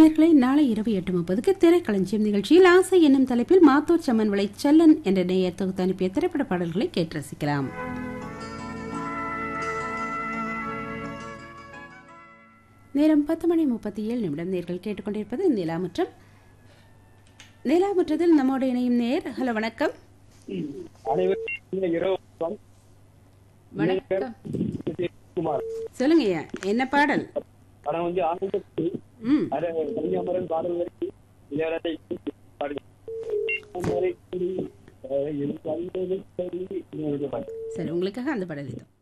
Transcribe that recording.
நேர்களை நாளை இரவு எட்டு முப்பதுக்கு திரைக்களஞ்சியம் நிகழ்ச்சியில் ஆசை என்னும் தலைப்பில் மாத்தூர் சம்மன் விளை செல்லன் என்ற நேயர் தொகுத்து அனுப்பிய திரைப்பட பாடல்களை கேட்டு ரசிக்கலாம் நேரம் பத்து மணி முப்பத்தி ஏழு நிமிடம் நேர்கள் கேட்டுக்கொண்டிருப்பது நிலாமுற்றம் நிலாமுற்றத்தில் நம்மோடு இணையும் நேர் ஹலோ வணக்கம் அனைவருக்கும் இரவு வணக்கம். வணக்கம் குமார் சொல்லுங்க ஐயா என்ன பாடல் படம் வந்து ஆனந்தத்து ம் அரை கன்னியாமரன் பாடல் வரைக்கும் இளையராஜா பாடுங்க தாமரை கொடி, அஹ், என் கண்களுக்கு சரி, இன்னொரு பாட்டு. சரி உங்களுக்காக அந்த பாடல் இது